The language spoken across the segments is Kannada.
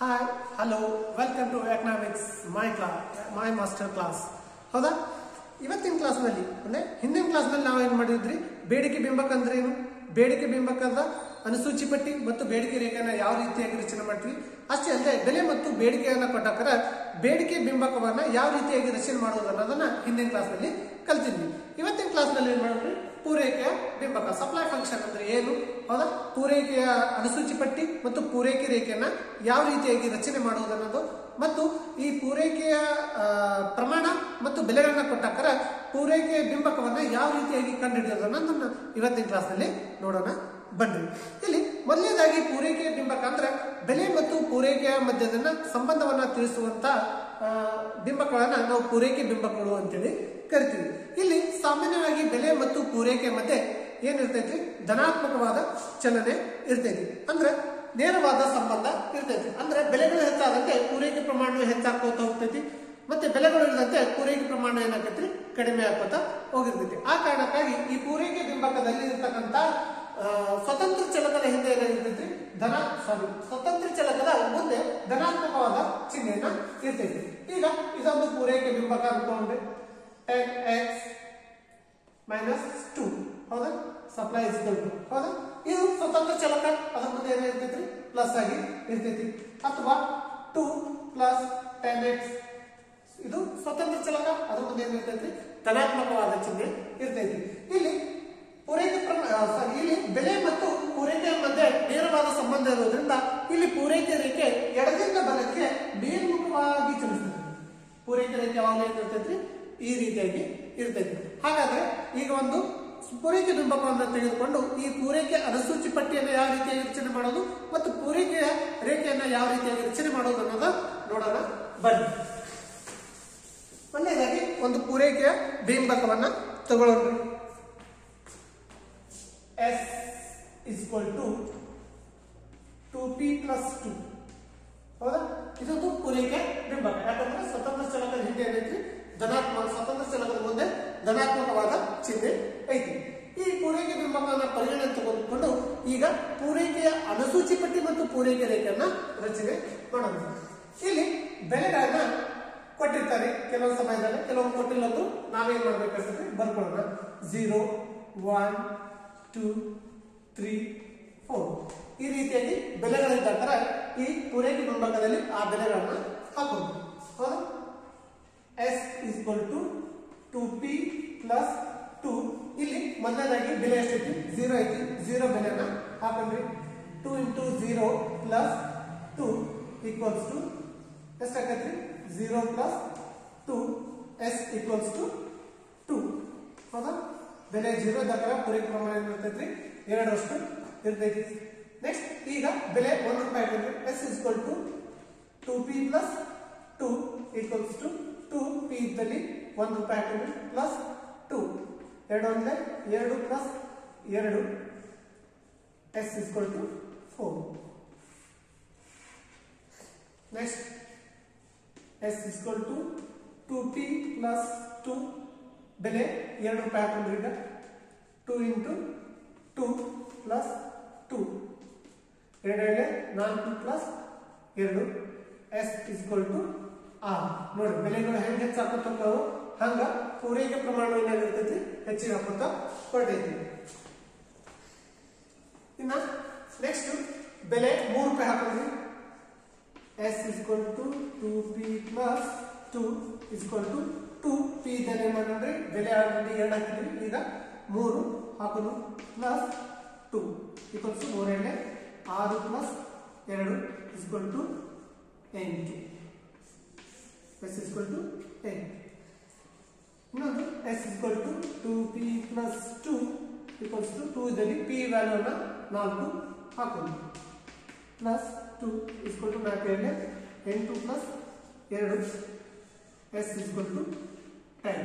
Hi hello welcome to economics my ಕ್ಲಾ ಮೈ ಮಾಸ್ಟರ್ ಕ್ಲಾಸ್ ಹೌದಾ ಇವತ್ತಿನ ಕ್ಲಾಸ್ನಲ್ಲಿ ಅಂದ್ರೆ ಹಿಂದಿನ ಕ್ಲಾಸ್ನಲ್ಲಿ ನಾವು ಏನು ಮಾಡಿದ್ರಿ ಬೇಡಿಕೆ ಬಿಂಬಕ ಅಂದ್ರೆ ಏನು ಬೇಡಿಕೆ ಬಿಂಬಕದ ಅನುಸೂಚಿ ಪಟ್ಟಿ ಮತ್ತು ಬೇಡಿಕೆ ರೇಖೆಯನ್ನು ಯಾವ ರೀತಿಯಾಗಿ ರಚನೆ ಮಾಡ್ತೀವಿ ಅಷ್ಟೇ ಅಲ್ಲದೆ ಬೆಲೆ ಮತ್ತು ಬೇಡಿಕೆಯನ್ನು ಕೊಟ್ಟಾಕರ ಬೇಡಿಕೆ ಬಿಂಬಕವನ್ನ ಯಾವ ರೀತಿಯಾಗಿ ರಚನೆ ಮಾಡುವುದು ಅನ್ನೋದನ್ನ ಹಿಂದಿನ ಕ್ಲಾಸ್ನಲ್ಲಿ ಕಲ್ತಿದ್ವಿ ಇವತ್ತಿನ ಕ್ಲಾಸ್ನಲ್ಲಿ ಏನು ಮಾಡಿದ್ವಿ ಪೂರೈಕೆಯ ಬಿಂಬಕ ಸಪ್ಲೈ ಫಂಕ್ಷನ್ ಅಂದ್ರೆ ಏನು ಹೌದಾ ಪೂರೈಕೆಯ ಅನುಸೂಚಿ ಪಟ್ಟಿ ಮತ್ತು ಪೂರೈಕೆ ರೇಖೆಯನ್ನ ಯಾವ ರೀತಿಯಾಗಿ ರಚನೆ ಮಾಡುವುದು ಅನ್ನೋದು ಮತ್ತು ಈ ಪೂರೈಕೆಯ ಆ, ಪ್ರಮಾಣ ಮತ್ತು ಬೆಲೆಗಳನ್ನ ಕೊಟ್ಟಾಕರ ಪೂರೈಕೆಯ ಬಿಂಬಕವನ್ನ ಯಾವ ರೀತಿಯಾಗಿ ಕಂಡುಹಿಡಿಯೋದು ಅನ್ನೋದನ್ನ ಇವತ್ತಿನ ಕ್ಲಾಸ್ನಲ್ಲಿ ನೋಡೋಣ ಬನ್ನಿ ಇಲ್ಲಿ ಮೊದಲನೇದಾಗಿ ಪೂರೈಕೆಯ ಬಿಂಬಕ ಅಂದ್ರೆ ಬೆಲೆ ಮತ್ತು ಪೂರೈಕೆಯ ಮಧ್ಯದನ್ನ ಸಂಬಂಧವನ್ನ ತಿಳಿಸುವಂತ ಆ, ಬಿಂಬಕಗಳನ್ನ ನಾವು ಪೂರೈಕೆ ಬಿಂಬಕಗಳು ಅಂತೇಳಿ ಕರಿತೀವಿ ಇಲ್ಲಿ ಸಾಮಾನ್ಯವಾಗಿ ಬೆಲೆ ಮತ್ತು ಪೂರೈಕೆ ಮಧ್ಯೆ ಏನಿರ್ತೈತಿ ಧನಾತ್ಮಕವಾದ ಚಲನೆ ಇರ್ತೈತಿ ಅಂದ್ರೆ ನೇರವಾದ ಸಂಬಂಧ ಇರ್ತೈತಿ ಅಂದ್ರೆ ಬೆಲೆಗಳು ಹೆಚ್ಚಾದಂತೆ ಪೂರೈಕೆ ಪ್ರಮಾಣ ಹೆಚ್ಚಾಗ್ಕೋತ ಹೋಗ್ತೈತಿ ಮತ್ತೆ ಬೆಲೆಗಳು ಇಳಿದಂತೆ ಪೂರೈಕೆ ಪ್ರಮಾಣ ಏನಾಗತ್ರಿ ಕಡಿಮೆ ಆಗ್ಕೋತ ಹೋಗಿರ್ತೈತಿ ಆ ಕಾರಣಕ್ಕಾಗಿ ಈ ಪೂರೈಕೆ ಬಿಂಬಕದಲ್ಲಿ ಇರ್ತಕ್ಕಂಥ ಆ, ಸ್ವತಂತ್ರ ಚಲಕದ ಹಿಂದೆ ಏನಾಗಿರ್ತೈತಿ ಧನ ಸಾರಿ ಸ್ವತಂತ್ರ ಚಲಕದ ಮುಂದೆ ಧನಾತ್ಮಕವಾದ ಚಿಹ್ನೆಯನ್ನ ಇರ್ತೈತಿ ಈಗ ಇದೊಂದು ಪೂರೈಕೆ ಬಿಂಬಕ ಅನ್ಕೊಂಡ್ರೆ ಟೆನ್ ಎಕ್ಸ್ ಮೈನಸ್ ಟು ಹೌದಾ ಸಪ್ಲೈ ಇಸ್ ಹೌದಾ ಇದು ಸ್ವತಂತ್ರ ಚಲಕ ಅದ್ರ ಮುಂದೆ ಏನಿರ್ತೈತಿ ಪ್ಲಸ್ ಆಗಿ ಇರ್ತೈತಿ ಅಥವಾ ಟು ಪ್ಲಸ್ ಟೆನ್ ಎಕ್ಸ್ ಇದು ಸ್ವತಂತ್ರ ಚಲಕ ಅದ್ರ ಮುಂದೆ ಏನಿರ್ತೈತಿ ಧನಾತ್ಮಕವಾದ ಚಿಹ್ನೆ ಇರ್ತೈತಿ ಇಲ್ಲಿ ಪೂರೈಕೆ ಪ್ರಮ ಆ, sorry, ಇಲ್ಲಿ ಬೆಲೆ ಮತ್ತು ಪೂರೈಕೆಯ ಮಧ್ಯೆ ನೇರವಾದ ಸಂಬಂಧ ಇರೋದ್ರಿಂದ ಇಲ್ಲಿ ಪೂರೈಕೆ ರೇಖೆ ಎಡದಿಂದ ಬಲಕ್ಕೆ ಮೇಲ್ಮುಖವಾಗಿ ಚಲಿಸ್ತದೆ ಪೂರೈಕೆ ರೇಖೆ ಯಾವಾಗಲೂ ಏನಿರ್ತೈತಿ ಈ ರೀತಿಯಾಗಿ ಇರ್ತೈತಿ ಹಾಗಾದ್ರೆ ಈಗ ಒಂದು ಪೂರೈಕೆ ಬಿಂಬಕವನ್ನು ತೆಗೆದುಕೊಂಡು ಈ ಪೂರೈಕೆ ಅನುಸೂಚಿ ಪಟ್ಟಿಯನ್ನು ಯಾವ ರೀತಿಯಾಗಿ ರಚನೆ ಮಾಡೋದು ಮತ್ತು ಪೂರೈಕೆಯ ರೇಖೆಯನ್ನು ಯಾವ ರೀತಿಯಾಗಿ ರಚನೆ ಮಾಡೋದು ಅನ್ನೋದ ನೋಡೋಣ ಬನ್ನಿ ಮೊದಲನೇದಾಗಿ ಒಂದು ಪೂರೈಕೆಯ ಬಿಂಬಕವನ್ನ ತಗೊಳ್ಳೋಣ S equal to two P plus two ಹೌದಾ ಇದೊಂದು ಪೂರೈಕೆ ಬಿಂಬಕ ಯಾಕಂದ್ರೆ ಸ್ವತಂತ್ರ ಚಲಕದ ಹಿಂದೆ ಏನೈತಿ ಧನಾತ್ಮಕ ಸ್ವತಂತ್ರ ಚಲಕದ ಮುಂದೆ ಧನಾತ್ಮಕವಾದ ಚಿಹ್ನೆ ಐತಿ ಈ ಪೂರೈಕೆ ಬಿಂಬಕವನ್ನ ಪರಿಗಣನೆ ತೆಗೆದುಕೊಂಡು ಈಗ ಪೂರೈಕೆಯ ಅನುಸೂಚಿ ಪಟ್ಟಿ ಮತ್ತು ಪೂರೈಕೆ ರೇಖೆಯನ್ನ ರಚನೆ ಮಾಡೋಣ ಇಲ್ಲಿ ಬೆಲೆಗಳನ್ನ ಕೊಟ್ಟಿರ್ತಾರೆ ಕೆಲವೊಂದು ಸಮಯದಲ್ಲಿ ಕೆಲವೊಂದು ಕೊಟ್ಟಿಲ್ಲ ಅಂದ್ರೂ ನಾವೇನ್ ಮಾಡ್ಬೇಕಾಗ್ತದೆ ಬರ್ಕೊಳ್ಳೋಣ zero one two three four ಈ ರೀತಿಯಾಗಿ ಬೆಲೆಗಳಿದ್ದ ಈ ಪೂರೈಕೆ ಬಿಂಬಕದಲ್ಲಿ ಆ ಬೆಲೆಗಳನ್ನ ಹಾಕೋದು ಹೌದಾ S equal to two P plus two ಇಲ್ಲಿ ಮೊದಲನೇದಾಗಿ ಬೆಲೆ ಎಷ್ಟೈತಿ ಝೀರೋ ಐತಿ ಝೀರೋ ಬೆಲೆನ ಹಾಕೊಂಡ್ರಿ two into zero plus two equals to ಎಷ್ಟಾಗತ್ರಿ zero plus two S equals to two ಹೌದಾ ಬೆಲೆ ಜೀರೋ ಇದ್ದಾಗ ಪೂರೈಕೆ ಪ್ರಮಾಣ ಏನಿರ್ತೈತ್ರಿ ಎರಡರಷ್ಟು ಇರ್ತೈತಿ ನೆಕ್ಸ್ಟ್ ಈಗ ಬೆಲೆ ಒಂದು ರೂಪಾಯಿ ಬಂದ್ರೆ S equal to two P plus two equals to two P ಇದ್ದಲ್ಲಿ ಒಂದು ರೂಪಾಯಿ ಹಾಕಿದ್ರೆ ಪ್ಲಸ್ ಟು ಎರಡು ಒಂದೇ ಎರಡು ಪ್ಲಸ್ ಎರಡು S equal to four next S equal to two P plus two ಬೆಲೆ ಎರಡು ರೂಪಾಯಿ ಹಾಕೊಂಡ್ರಿ ಈಗ two into two plus two ಎರಡೆರಡೆ ನಾಲ್ಕು ಪ್ಲಸ್ ಎರಡು ಎಸ್ ಇಸ್ಕೊಲ್ ಟು ಆರ್ ನೋಡಿ ಬೆಲೆಗಳು ಹೆಂಗೆ ಹೆಚ್ಚಾಕೋತ ಹೋಗ್ತಾವು ಹಂಗ ಪೂರೈಕೆ ಪ್ರಮಾಣ ಏನಾಗಿರ್ತೈತಿ ಹೆಚ್ಚಿಗೆ ಹಾಕೋತ ಹೊರಟೈತಿ ಇನ್ನ ನೆಕ್ಸ್ಟ್ ಬೆಲೆ ಮೂರು ರೂಪಾಯಿ ಹಾಕೊಂಡ್ರಿ S equal to two P plus two equal to two P ಇದ್ದಲ್ಲಿ ಏನ್ ಮಾಡ್ರಿ ಬೆಲೆ ಆಲ್ರೆಡಿ ಎರಡು ಹಾಕಿದ್ವಿ ಈಗ ಮೂರು ಹಾಕೋದು ಪ್ಲಸ್ ಟು ಈಕ್ವಲ್ಸ್ ಮೂರೆರಡೆ ಆರು ಪ್ಲಸ್ ಎರಡು ಇಸ್ಕೊಲ್ ಟು ಎಂಟು ಎಸ್ ಇಸ್ಕೊಲ್ ಟು ಎಂಟು ಇನ್ನೊಂದು S equal to two P plus two equals to two ಇದರಲ್ಲಿ ಪಿ ವ್ಯಾಲ್ಯೂನ ನಾಲ್ಕು ಹಾಕೋದು ಪ್ಲಸ್ ಟು ಇಸ್ಕೊಲ್ ಟು ನಾಲ್ಕು ಎರಡೇ ಎಂಟು ಪ್ಲಸ್ ಎರಡು ಎಸ್ ಇಸ್ಕೊಲ್ ಟು ಟೆನ್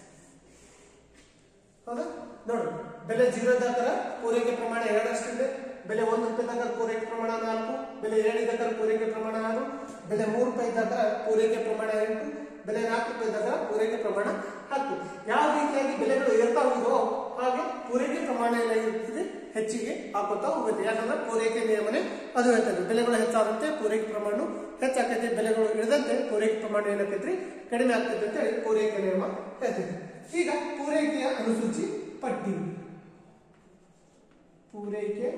ಹೌದಾ ನೋಡು ಬೆಲೆ ಜೀರೋ ಇದ್ದಾಗ ಪೂರೈಕೆ ಪ್ರಮಾಣ ಎರಡರಷ್ಟಿದೆ ಬೆಲೆ ಒಂದು ರೂಪಾಯಿ ಇದ್ದಾಗ ಪೂರೈಕೆ ಪ್ರಮಾಣ ನಾಲ್ಕು ಬೆಲೆ ಎರಡು ಇದ್ದಾಗ ಪೂರೈಕೆ ಪ್ರಮಾಣ ಆರು ಬೆಲೆ ಮೂರು ರೂಪಾಯಿ ಇದ್ದಾಗ ಪೂರೈಕೆ ಪ್ರಮಾಣ ಎಂಟು ಬೆಲೆ ನಾಲ್ಕು ರೂಪಾಯಿ ಇದ್ದಾಗ ಪೂರೈಕೆ ಪ್ರಮಾಣ ಹತ್ತು ಯಾವ ರೀತಿಯಾಗಿ ಬೆಲೆಗಳು ಏರ್ತಾ ಹೋಗಿದೋ ಹಾಗೆ ಪೂರೈಕೆ ಪ್ರಮಾಣ ಏನಾಗಿರ್ತದೆ ಹೆಚ್ಚಿಗೆ ಹಾಕೋತಾ ಹೋಗುತ್ತೆ ಯಾಕಂದ್ರೆ ಪೂರೈಕೆ ನಿಯಮನೆ ಅದು ಹೇಳ್ತದೆ ಬೆಲೆಗಳು ಹೆಚ್ಚಾದಂತೆ ಪೂರೈಕೆ ಪ್ರಮಾಣ ಹೆಚ್ಚಾಕೈತಿ ಬೆಲೆಗಳು ಇಳಿದಂತೆ ಪೂರೈಕೆ ಪ್ರಮಾಣ ಏನಾಕೈತ್ರಿ ಕಡಿಮೆ ಆಗ್ತೈತೆ ಅಂತ ಹೇಳಿ ಪೂರೈಕೆ ನಿಯಮ ಹೇಳ್ತೈತಿ ಈಗ ಪೂರೈಕೆಯ ಅನುಸೂಚಿ ಪಟ್ಟಿ ಪೂರೈಕೆ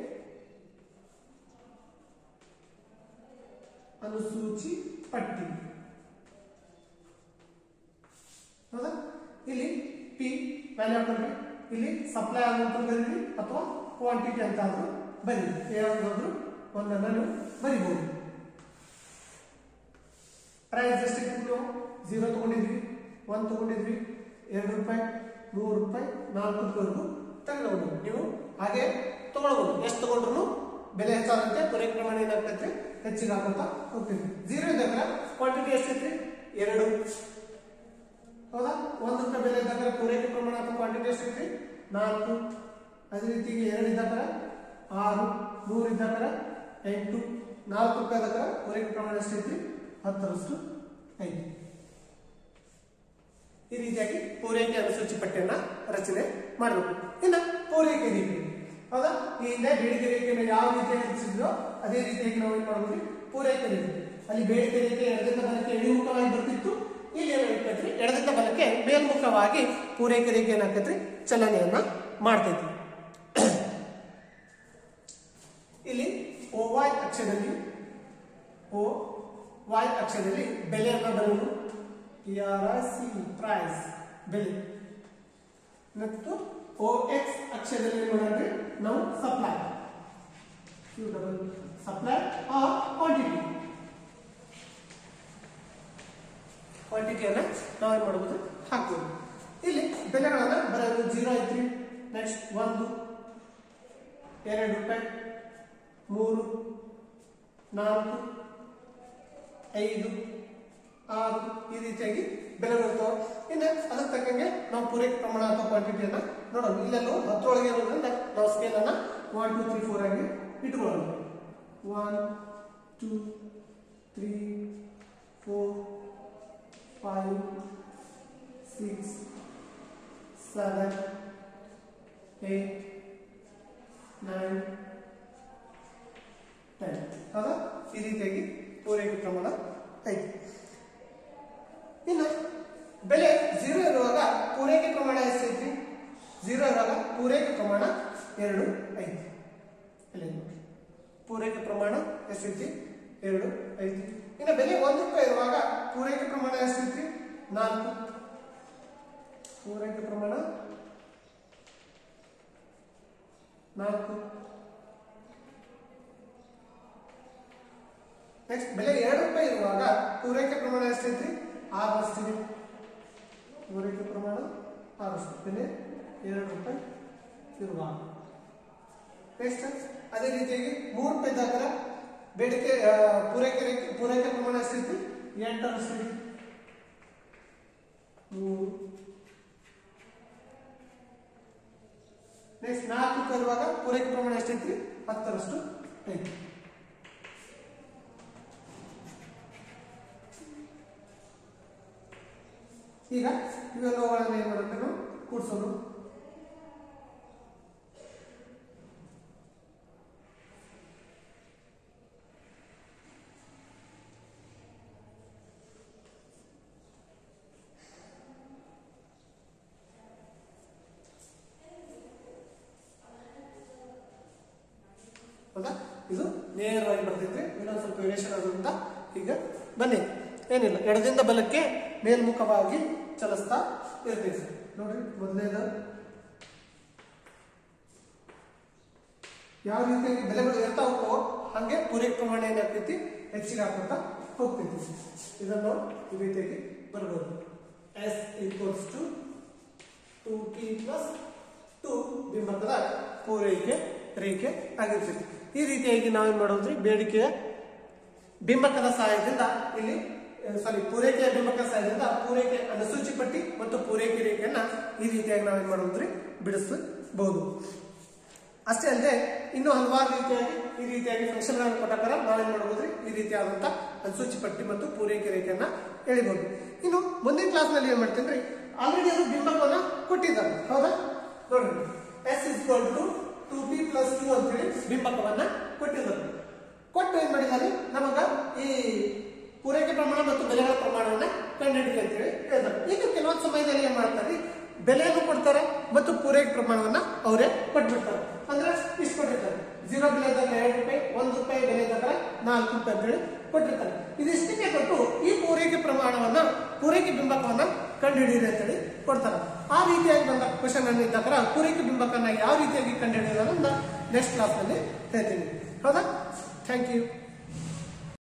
ಅನುಸೂಚಿ ಪಟ್ಟಿ ಹೌದಾ ಇಲ್ಲಿ ಪಿ ವ್ಯಾಲ್ಯೂ ಹಾಕೊಂಡ್ರೆ ಇಲ್ಲಿ ಸಪ್ಲೈ ಆಗುವಂತ ಬರೀರಿ ಅಥವಾ ಕ್ವಾಂಟಿಟಿ ಅಂತ ಆದ್ರೂ ಬರೀರಿ ಯಾವ್ದಾದ್ರು ಒಂದನ್ನ ನೀವು ಬರಿಬಹುದು ಪ್ರೈಸ್ ಎಷ್ಟಿತ್ತು ನೀವು ಝೀರೋ ತಗೊಂಡಿದ್ವಿ ಒಂದ್ ತಗೊಂಡಿದ್ವಿ ಎರಡು ರೂಪಾಯಿ ನೂರು ರೂಪಾಯಿ ನಾಲ್ಕು ರೂಪಾಯಿವರೆಗೂ ತೆಗೆದುಕೊಂಡು ನೀವು ಹಾಗೆ ತಗೊಳ್ಬಹುದು ಎಷ್ಟು ತಗೊಂಡ್ರು ಬೆಲೆ ಹೆಚ್ಚಾದಂತೆ ಪೂರೈಕೆ ಪ್ರಮಾಣ ಏನಾಗ್ತೈತೆ ಹೆಚ್ಚಿಗೆ ಹಾಕೋತಾ ಹೋಗ್ತೀವಿ ಝೀರೋ ಇದ್ದಾಗ ಕ್ವಾಂಟಿಟಿ ಎಷ್ಟೈತ್ರಿ ಎರಡು ಹೌದಾ ಒಂದು ರೂಪಾಯಿ ಬೆಲೆ ಇದ್ದಾಗ ಪೂರೈಕೆ ಪ್ರಮಾಣ ಅಥವಾ ಕ್ವಾಂಟಿಟಿ ಎಷ್ಟೈತಿ ನಾಲ್ಕು ಅದೇ ರೀತಿ ಎರಡು ಇದ್ದಾಗ ಆರು ಮೂರು ಇದ್ದಾಗ ಎಂಟು ನಾಲ್ಕು ರೂಪಾಯಿ ಇದ್ದಾಗ ಪೂರೈಕೆ ಪ್ರಮಾಣ ಎಷ್ಟೈತಿ ಹತ್ತರಷ್ಟು ಐತಿ ಈ ರೀತಿಯಾಗಿ ಪೂರೈಕೆ ಅನುಸೂಚಿ ಪಟ್ಟಿಯನ್ನ ರಚನೆ ಮಾಡಬೇಕು ಇನ್ನ ಪೂರೈಕೆ ರೇಖೆ ಹೌದಾ ಈ ಹಿಂದೆ ಬೇಡಿಕೆ ರೇಖೆಯನ್ನು ಯಾವ ರೀತಿಯಾಗಿ ರಚಿಸಿದ್ರೋ ಅದೇ ರೀತಿಯಾಗಿ ನಾವು ಏನ್ ಮಾಡ್ಬೋದು ಪೂರೈಕೆ ರೇಖೆ ಅಲ್ಲಿ ಬೇಡಿಕೆ ರೇಖೆ ಎಡದಿಂದ ಬಲಕ್ಕೆ ಇಳಿಮುಖವಾಗಿ ಬರ್ತಿತ್ತು ಇಲ್ಲಿ ಏನಾಗೈತ್ರಿ ಎಡದಿಂದ ಬಲಕ್ಕೆ ಮೇಲ್ಮುಖವಾಗಿ ಪೂರೈಕೆ ರೇಖೆ ಏನಾಗ್ತೈತ್ರಿ ಚಲನೆಯನ್ನ ಮಾಡ್ತೈತಿ ಇಲ್ಲಿ ಓ ವೈ ಅಕ್ಷದಲ್ಲಿ ಓ ವೈ ಅಕ್ಷದಲ್ಲಿ ಬೆಲೆಯನ್ನ ಬರೆಯುವುದು P R I C price ಬೆಲೆ ಮತ್ತು ಓ ಎಕ್ಸ್ ಅಕ್ಷರದಲ್ಲಿ ನೋಡಿದ್ರೆ ನಾವು supply Q double supply or quantity ಕ್ವಾಂಟಿಟಿಯನ್ನ ನಾವೇನ್ ಮಾಡಬಹುದು ಹಾಕ್ಬೋದು ಇಲ್ಲಿ ಬೆಲೆಗಳನ್ನ ಬರೆಯೋದು ಜೀರೋ ಐತ್ರಿ ನೆಕ್ಸ್ಟ್ ಒಂದು ಎರಡು ರೂಪಾಯಿ ಮೂರು ನಾಲ್ಕು ಐದು ಆರು ಈ ರೀತಿಯಾಗಿ ಬೆಲೆಗಳು ಇರ್ತಾವ ಇನ್ನು ಅದಕ್ಕೆ ತಕ್ಕಂಗೆ ನಾವು ಪೂರೈಕೆ ಪ್ರಮಾಣ ಅಥವಾ ಕ್ವಾಂಟಿಟಿಯನ್ನ ನೋಡೋಣ ಇಲ್ಲೆಲ್ಲೂ ಹತ್ತರೊಳಗೆ ಇರೋದ್ರಿಂದ ನಾವು ಸ್ಕೇಲ್ ಅನ್ನ ಒನ್ ಟೂ ತ್ರೀ ಫೋರ್ ಆಗಿ ಇಟ್ಕೊಳ್ಳೋಣ one two three four five six seven eight nine ten ಹೌದಾ ಈ ರೀತಿಯಾಗಿ ಪೂರೈಕೆ ಪ್ರಮಾಣ ಐತಿ ಇನ್ನು ಬೆಲೆ ಝೀರೋ ಇರುವಾಗ ಪೂರೈಕೆ ಪ್ರಮಾಣ ಎಷ್ಟೈತಿ ಝೀರೋ ಇರುವಾಗ ಪೂರೈಕೆ ಪ್ರಮಾಣ ಎರಡು ಐತಿ ಇಲ್ಲಿ ನೋಡಿ. ಪೂರೈಕೆ ಪ್ರಮಾಣ ಎಷ್ಟೈತಿ ಎರಡು ಐತಿ ಇನ್ನು ಬೆಲೆ ಒಂದು ರೂಪಾಯಿ ಇರುವಾಗ ಪೂರೈಕೆ ಪ್ರಮಾಣ ಎಷ್ಟೈತಿ ನಾಲ್ಕು ಪೂರೈಕೆ ಪ್ರಮಾಣ ನಾಲ್ಕು ನೆಕ್ಸ್ಟ್ ಬೆಲೆ ಎರಡು ರೂಪಾಯಿ ಇರುವಾಗ ಪೂರೈಕೆ ಪ್ರಮಾಣ ಎಷ್ಟೈತಿ ಆರರಷ್ಟಿದೆ ಪೂರೈಕೆ ಪ್ರಮಾಣ ಆರಷ್ಟು ಬೆಲೆ ಎರಡು ರೂಪಾಯಿ ಇರುವಾಗ ನೆಕ್ಸ್ಟ್ ಅದೇ ರೀತಿಯಾಗಿ ಮೂರು ರೂಪಾಯಿ ಇದ್ದಾಗ ಬೇಡಿಕೆ ಆ, ಪೂರೈಕೆ ರೇಖೆ- ಪೂರೈಕೆ ಪ್ರಮಾಣ ಎಷ್ಟೈತಿ ಎಂಟರಷ್ಟು ಮೂರು ನೆಕ್ಸ್ಟ್ ನಾಲ್ಕು ರೂಪಾಯಿ ಇರುವಾಗ ಪೂರೈಕೆ ಪ್ರಮಾಣ ಎಷ್ಟೈತಿ ಹತ್ತರಷ್ಟು ಐತಿ ಈಗ ಇವೆಲ್ಲವುಗಳನ್ನು ಏನ್ ಮಾಡಬೇಕು ನಾವು ಕೂಡಿಸೋದು ಹೌದಾ ಇದು ನೇರವಾಗಿ ಬರ್ತೈತ್ರಿ ಇನ್ನೊಂದು ಸ್ವಲ್ಪ ವೇರಿಯೇಷನ್ ಆಗೋದ್ರಿಂದ ಈಗ ಬನ್ನಿ ಏನಿಲ್ಲ ಎಡದಿಂದ ಬಲಕ್ಕೆ ಮೇಲ್ಮುಖವಾಗಿ ಚಲಿಸ್ತಾ ಇರ್ತೈತಿ ನೋಡ್ರಿ ಮೊದಲನೇದು ಯಾವ ರೀತಿಯಾಗಿ ಬೆಲೆಗಳು ಏರ್ತಾ ಹೋಗ್ತಾವೋ ಹಂಗೆ ಪೂರೈಕೆ ಪ್ರಮಾಣ ಏನಾಗ್ತೈತಿ ಹೆಚ್ಚಿಗೆ ಹಾಕೋತಾ ಹೋಗ್ತೈತಿ ಇದನ್ನು ಈ ರೀತಿಯಾಗಿ ಬರ್ಬೋದು S equals to two T plus two ಬಿಂಬಕದ ಪೂರೈಕೆ ರೇಖೆ ಆಗಿರ್ತೈತಿ ಈ ರೀತಿಯಾಗಿ ನಾವೇನ್ ಮಾಡೋದ್ರಿ ಬೇಡಿಕೆಯ ಬಿಂಬಕದ ಸಹಾಯದಿಂದ ಇಲ್ಲಿ ಸಾರಿ ಪೂರೈಕೆಯ ಬಿಂಬಕದ ಸಹಾಯದಿಂದ ಪೂರೈಕೆ ಅನುಸೂಚಿ ಪಟ್ಟಿ ಮತ್ತು ಪೂರೈಕೆ ರೇಖೆಯನ್ನ ಈ ರೀತಿಯಾಗಿ ನಾವೇನ್ ಮಾಡೋದ್ರಿ ಬಿಡಿಸಬಹುದು ಅಷ್ಟೇ ಅಲ್ಲದೆ ಇನ್ನು ಹಲವಾರು ರೀತಿಯಾಗಿ ಈ ರೀತಿಯಾಗಿ ಫಂಕ್ಷನ್ಗಳನ್ನು ಕೊಟ್ಟಾಗ ನಾವೇನ್ ಮಾಡಬಹುದ್ರಿ ಈ ರೀತಿಯಾದಂತ ಅನುಸೂಚಿ ಪಟ್ಟಿ ಮತ್ತು ಪೂರೈಕೆ ರೇಖೆಯನ್ನ ಎಳಿಬಹುದು ಇನ್ನು ಮುಂದಿನ ಕ್ಲಾಸ್ ನಲ್ಲಿ ಏನ್ ಮಾಡ್ತೀನಿ ಆಲ್ರೆಡಿ ಅವರು ಬಿಂಬಕವನ್ನ ಕೊಟ್ಟಿದ್ದಾರೆ ಹೌದಾ ನೋಡ್ರಿ S is to two P plus two ಅಂತೇಳಿ ಬಿಂಬಕವನ್ನ ಕೊಟ್ಟಿದ್ದಾರೆ ಕೊಟ್ಟು ಏನ್ ಮಾಡಿದ್ದಾರೆ ನಮಗ ಈ ಪೂರೈಕೆ ಪ್ರಮಾಣ ಮತ್ತು ಬೆಲೆಗಳ ಪ್ರಮಾಣವನ್ನ ಕಂಡುಹಿಡಿದೆ ಅಂತ ಹೇಳಿ ಹೇಳ್ತಾರೆ ಈಗ ಕೆಲವೊಂದು ಸಮಯದಲ್ಲಿ ಏನ್ ಮಾಡ್ತಾರೆ ಬೆಲೆಯನ್ನು ಕೊಡ್ತಾರೆ ಮತ್ತು ಪೂರೈಕೆ ಪ್ರಮಾಣವನ್ನ ಅವರೇ ಕೊಟ್ಬಿಡ್ತಾರೆ ಅಂದ್ರೆ ಇಷ್ಟು ಕೊಟ್ಟಿರ್ತಾರೆ ಜೀರೋ ಬೆಲೆ ಇದ್ದಾಗ ಎರಡು ರೂಪಾಯಿ ಒಂದು ರೂಪಾಯಿ ಬೆಲೆ ಇದ್ದಾಗ ನಾಲ್ಕು ರೂಪಾಯಿ ಅಂತ ಹೇಳಿ ಕೊಟ್ಟಿರ್ತಾರೆ ಇದಿಷ್ಟಕ್ಕೆ ಕೊಟ್ಟು ಈ ಪೂರೈಕೆ ಪ್ರಮಾಣವನ್ನ ಪೂರೈಕೆ ಬಿಂಬಕವನ್ನ ಕಂಡುಹಿಡಿಯಿರಿ ಅಂತ ಹೇಳಿ ಕೊಡ್ತಾರೆ ಆ ರೀತಿಯಾಗಿ ಬಂದ ಕ್ವಶನ್ ಅನ್ನು ಇದ್ದಾಗ ಪೂರೈಕೆ ಬಿಂಬಕನ್ನ ಯಾವ ರೀತಿಯಾಗಿ ಕಂಡುಹಿಡಿಯೋದು ಅಂತ ನೆಕ್ಸ್ಟ್ ಕ್ಲಾಸ್ ನಲ್ಲಿ ಹೇಳ್ತೀನಿ ಹೌದಾ ಥ್ಯಾಂಕ್ ಯು